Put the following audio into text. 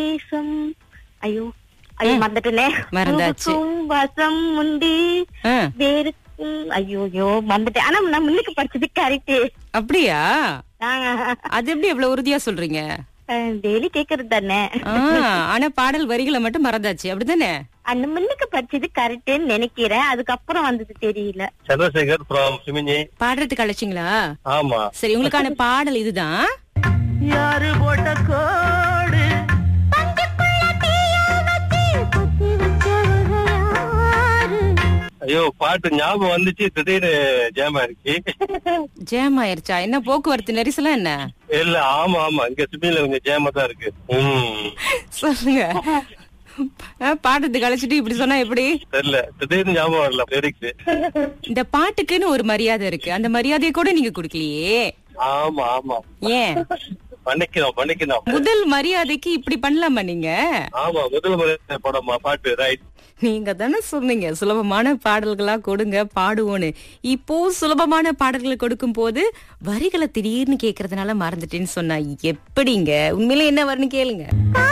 தேசம் ஐயோ ஐயோ மறந்துட்டேனே மறந்தாச்சு. பூவுக்கும் வாசம் உண்டு ஆ, வேருக்கும் ஐயோ ஐயோ மறந்துட்டேன் ஆனா நான் முன்னுக்கு படிச்சது கரெக்ட் அப்படியா அது எப்படி எவ்வளவு உறுதியா சொல்றீங்க டெய்லி கேக்குறது தானே ஆ, ஆனா பாடல் வரிகளை மட்டும் மறந்தாச்சு அப்படிதானே அந்த முன்னுக்கு படிச்சது கரெக்ட்னு நினைக்கிறேன் அதுக்கப்புறம் வந்தது தெரியல சந்திரசேகர் ஃப்ரம் சிமிஞ்சி பாடுறதுக்கு அழைச்சிங்களா ஆமா சரி உங்களுக்கான பாடல் இதுதான் யாரு போட்ட கோடு ஐயோ பாட்டு ஞாபகம் வந்துச்சு திடீர்னு ஜாம் ஆயிடுச்சு ஜேம் ஆயிருச்சா என்ன போக்குவரத்து நெரிசலா என்ன இல்ல ஆமா ஆமா இங்க சிமியில கொஞ்சம் ஜாம தான் இருக்கு ம் சொல்லுங்க ஆ, பாடுறதுக்கு அழைச்சிட்டு இப்படி சொன்னா எப்படி தெரியல திடீர்னு ஞாபகம் வரல லிரிக்ஸ் இந்த பாட்டுக்குன்னு ஒரு மரியாதை இருக்கு அந்த மரியாதையை கூட நீங்க கொடுக்கலையே ஆமா ஆமா ஏன் பண்ணிக்கணும் பண்ணிக்கணும் முதல் மரியாதைக்கு இப்படி பண்ணலாமா நீங்க ஆமா முதல் முறை படமா பாட்டு ரைட் நீங்க தானே சொன்னீங்க சுலபமான பாடல்களா கொடுங்க பாடுவோன்னு இப்போ சுலபமான பாடல்களை கொடுக்கும் போது வரிகளை திடீர்னு கேக்குறதுனால மறந்துட்டேன்னு சொன்னா எப்படிங்க உண்மையில என்ன வரும்னு கேளுங்க